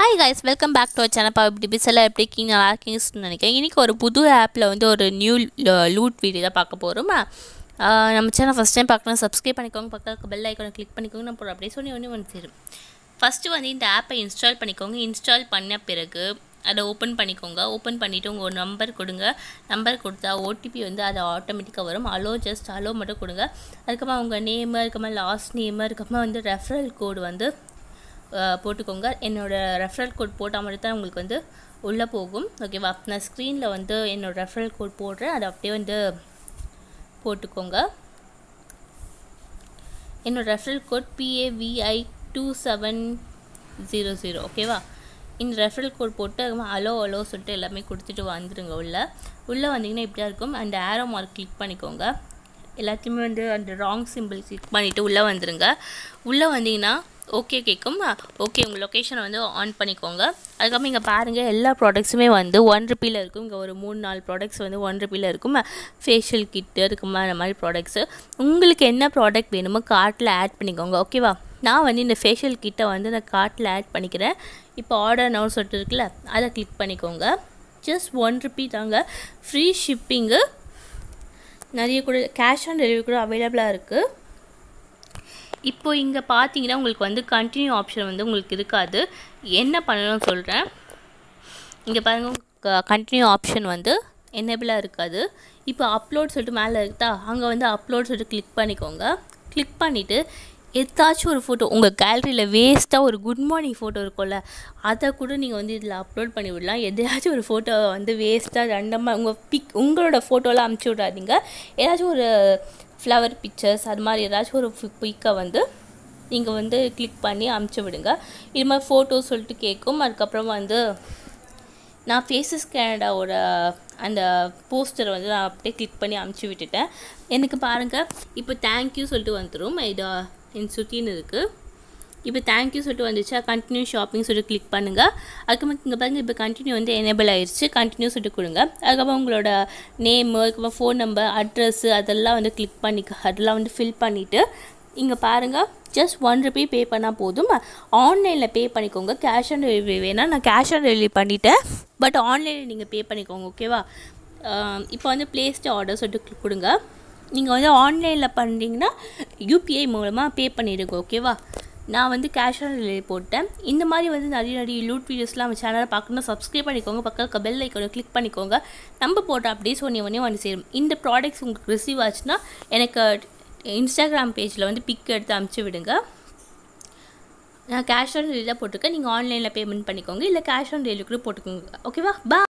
hi guys welcome back to channel பா இப்படி பிசெல்லாம் எப்படி இருக்கீங்க நல்லா இருக்கீங்கன்னு நினைக்கிறேன் இன்றைக்கி ஒரு புது ஆப்பில் வந்து ஒரு நியூ லூட் வீடியோ தான் பார்க்க போகிறோம் நம்ம சேனல் ஃபஸ்ட் டைம் பார்க்கணும் சப்ஸ்கிரைப் பண்ணிக்கோங்க பக்கத்துக்கு பெல் ஐக்கானை கிளிக் பண்ணிக்கோங்க நான் போகிற அப்படியே சொல்லி ஒன்று ஒன்று சேரும் ஃபஸ்ட்டு வந்து இந்த ஆப்பை இன்ஸ்டால் பண்ணிக்கோங்க இன்ஸ்டால் பண்ண பிறகு அதை ஓப்பன் பண்ணிக்கோங்க ஓப்பன் பண்ணிவிட்டு உங்கள் நம்பர் கொடுங்க நம்பர் கொடுத்தா ஓடிபி வந்து அது ஆட்டோமேட்டிக்காக வரும் அலோ ஜஸ்ட் அலோ மட்டும் கொடுங்க அதுக்கப்புறமா உங்கள் நேமு அதுக்கப்புறமா லாஸ்ட் நேமு அதுக்கப்புறமா வந்து ரெஃபரல் கோடு வந்து அஹ், போட்டுக்கோங்க என்னோடய ரெஃபரல் கோட் போட்டால் மட்டும் தான் உங்களுக்கு வந்து உள்ளே போகும் ஓகேவா நான் ஸ்க்ரீனில் வந்து என்னோடய ரெஃபரல் கோட் போடுறேன் அதை அப்படியே வந்து போட்டுக்கோங்க என்னோட referral code PAVI two seven zero zero ஓகேவா இந்த ரெஃபரல் கோட் போட்டு அலோ அலோ சொல்லிட்டு எல்லாமே கொடுத்துட்டு வந்துடுங்க உள்ளே உள்ளே வந்தீங்கன்னா இப்படியா இருக்கும் அந்த ஆரோ மார்க் கிளிக் பண்ணிக்கோங்க எல்லாத்தையுமே வந்து அந்த ராங் சிம்பிள் கிளிக் பண்ணிவிட்டு உள்ளே வந்துடுங்க உள்ளே வந்தீங்கன்னா ஓகே கேட்கும் ஓகே உங்கள் லொக்கேஷனை வந்து ஆன் பண்ணிக்கோங்க அதுக்கப்புறம் இங்கே பாருங்கள் எல்லா ப்ராடக்ட்ஸுமே வந்து ஒன் ருப்பியில் இருக்கும் இங்கே ஒரு மூணு நாலு ப்ராடக்ட்ஸ் வந்து ஒன் ருப்பியில் இருக்கும் ஃபேஷியல் கிட்டு அதுக்குமா அந்த மாதிரி ப்ராடக்ட்ஸு உங்களுக்கு என்ன ப்ராடக்ட் வேணுமோ கார்ட்டில் ஆட் பண்ணிக்கோங்க ஓகேவா நான் வந்து இந்த ஃபேஷியல் கிட்டை வந்து நான் கார்ட்டில் ஆட் பண்ணிக்கிறேன் இப்போ ஆர்டர் நவு சொல்லிட்டு இருக்குல்ல அதை கிளிக் பண்ணிக்கோங்க ஜஸ்ட் ஒன் ருப்பி தாங்க ஃப்ரீ ஷிப்பிங்கு நிறைய கூட கேஷ் ஆன் டெலிவரி கூட அவைலபிளாக இருக்குது இப்போ இங்கே பார்த்தீங்கன்னா உங்களுக்கு வந்து கண்டினியூ ஆப்ஷன் வந்து உங்களுக்கு இருக்காது என்ன பண்ணணும்னு சொல்கிறேன் இங்கே பாருங்கள் கண்டினியூ ஆப்ஷன் வந்து என்னபிளாக இருக்காது இப்போ அப்லோட் சொல்லிட்டு மேலே இருக்குதா அங்கே வந்து அப்லோட் சொல்லிட்டு கிளிக் பண்ணிக்கோங்க கிளிக் பண்ணிவிட்டு ஏதாச்சும் ஒரு ஃபோட்டோ உங்கள் கேலரியில் வேஸ்ட்டாக ஒரு குட் மார்னிங் ஃபோட்டோ இருக்கும்ல அதை கூட நீங்கள் வந்து இதில் அப்லோட் பண்ணி விடலாம் எதையாச்சும் ஒரு ஃபோட்டோ வந்து வேஸ்ட்டாக ரெண்டமாக உங்கள் பிக் உங்களோட ஃபோட்டோலாம் அமுச்சு விடாதீங்க ஏதாச்சும் ஒரு ஃப்ளவர் பிக்சர்ஸ் அது மாதிரி ஏதாச்சும் ஒரு பிக்கை வந்து நீங்கள் வந்து கிளிக் பண்ணி அமுச்சு விடுங்க இது மாதிரி ஃபோட்டோஸ் சொல்லிட்டு கேட்கும் அதுக்கப்புறம் வந்து நான் ஃபேஸஸ் கேனடாவோட அந்த போஸ்டரை வந்து நான் அப்படியே கிளிக் பண்ணி அமுச்சு விட்டுட்டேன் எனக்கு பாருங்கள் இப்போ தேங்க்யூ சொல்லிட்டு வந்துடும் இது என் சுற்றின்னு இருக்குது இப்போ தேங்க்யூ சொல்லிட்டு வந்துச்சா கண்டினியூ ஷாப்பிங் சொல்லிட்டு கிளிக் பண்ணுங்கள் அதுக்கப்புறம் இங்கே பாருங்கள் இப்போ கண்டினியூ வந்து எனேபிள் ஆயிடுச்சு கண்டினியூ சொல்லிட்டு கொடுங்க அதுக்கப்புறம் உங்களோட நேமு அதுக்கப்புறம் ஃபோன் நம்பர் அட்ரஸ்ஸு அதெல்லாம் வந்து கிளிக் பண்ணி அதெல்லாம் வந்து ஃபில் பண்ணிவிட்டு இங்கே பாருங்கள் ஜஸ்ட் ஒன் ருபி பே பண்ணால் போதும் ஆன்லைனில் பே பண்ணிக்கோங்க கேஷ் ஆன் டெலிவரி வேணால் நான் கேஷ் ஆன் டெலிவரி பண்ணிட்டேன் பட் ஆன்லைனில் நீங்கள் பே பண்ணிக்கோங்க ஓகேவா இப்போ வந்து பிளேஸ்டு ஆர்டர் சொல்லிட்டு கொடுங்க நீங்கள் வந்து ஆன்லைனில் பண்ணுறீங்கன்னா யூபிஐ மூலமாக பே பண்ணிடுங்க ஓகேவா நான் வந்து கேஷ் ஆன் டெலிவரி போட்டேன் இந்த மாதிரி வந்து நிறைய நிறைய லூட் வீடியோஸ்லாம் நம்ம சேனலை பார்க்கணும் சப்ஸ்கிரைப் பண்ணிக்கோங்க பக்கம் பெல் ஐக்கனை கிளிக் பண்ணிக்கோங்க நம்ம போட்ட அப்படியே சொன்னி ஒன்றே வந்து சேரும் இந்த ப்ராடக்ட்ஸ் உங்களுக்கு ரிசீவ் ஆச்சுன்னா எனக்கு இன்ஸ்டாகிராம் பேஜில் வந்து பிக் எடுத்து அமுச்சு விடுங்க நான் கேஷ் ஆன் டெலிவரி தான் போட்டிருக்கேன் நீங்கள் ஆன்லைனில் பேமெண்ட் பண்ணிக்கோங்க இல்லை கேஷ் ஆன் டெலிவரி கூட போட்டுக்கோங்க ஓகேவா பா